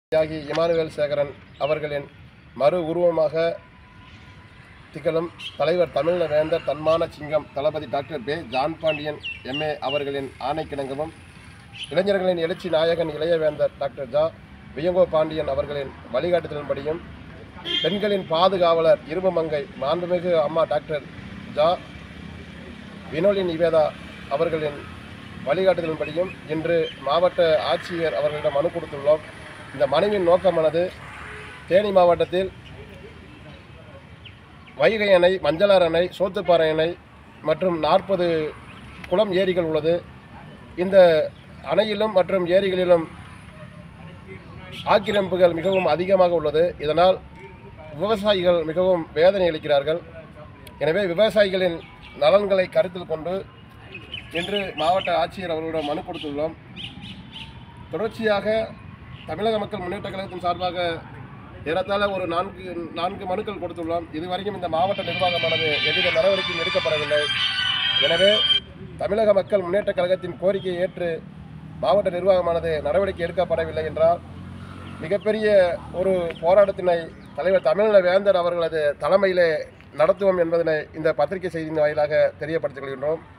தியாகி இமானுவேல் சேகரன் அவர்களின் மறு உருவமாக திகழும் தலைவர் தமிழ வேந்தர் தன்மான சிங்கம் தளபதி டாக்டர் பே ஜான் பாண்டியன் எம்ஏ அவர்களின் ஆணைக்கிணங்கவும் இளைஞர்களின் எழுச்சி நாயகன் இளையவேந்தர் டாக்டர் ஜா வியங்கோ பாண்டியன் அவர்களின் வழிகாட்டுதலின்படியும் பெண்களின் பாதுகாவலர் இரும்பமங்கை மாண்புமிகு அம்மா டாக்டர் ஜா வினோலி நிவேதா அவர்களின் வழிகாட்டுதலின்படியும் இன்று மாவட்ட ஆட்சியர் அவர்களிடம் மனு கொடுத்துள்ளோம் இந்த மனுவின் நோக்கமானது தேனி மாவட்டத்தில் வைகை அணை மஞ்சளார் அணை சோத்துப்பாறை அணை மற்றும் நாற்பது குளம் ஏரிகள் உள்ளது இந்த அணையிலும் மற்றும் ஏரிகளிலும் ஆக்கிரமிப்புகள் மிகவும் அதிகமாக உள்ளது இதனால் விவசாயிகள் மிகவும் வேதனை அளிக்கிறார்கள் எனவே விவசாயிகளின் நலன்களை கருத்தில் கொண்டு இன்று மாவட்ட ஆட்சியர் அவர்களிடம் மனு கொடுத்துள்ளோம் தொடர்ச்சியாக தமிழக மக்கள் முன்னேற்ற கழகத்தின் சார்பாக ஏறத்தாழ ஒரு நான்கு நான்கு மனுக்கள் கொடுத்துள்ளோம் இதுவரைக்கும் இந்த மாவட்ட நிர்வாகமானது எவ்வித நடவடிக்கையும் எடுக்கப்படவில்லை எனவே தமிழக மக்கள் முன்னேற்ற கழகத்தின் கோரிக்கையை ஏற்று மாவட்ட நிர்வாகமானது நடவடிக்கை எடுக்கப்படவில்லை என்றால் மிகப்பெரிய ஒரு போராட்டத்தினை தலைவர் தமிழக வேந்தர் அவர்களது தலைமையிலே நடத்துவோம் என்பதனை இந்த பத்திரிகை செய்தியின் வாயிலாக தெரியப்படுத்திக் கொள்கின்றோம்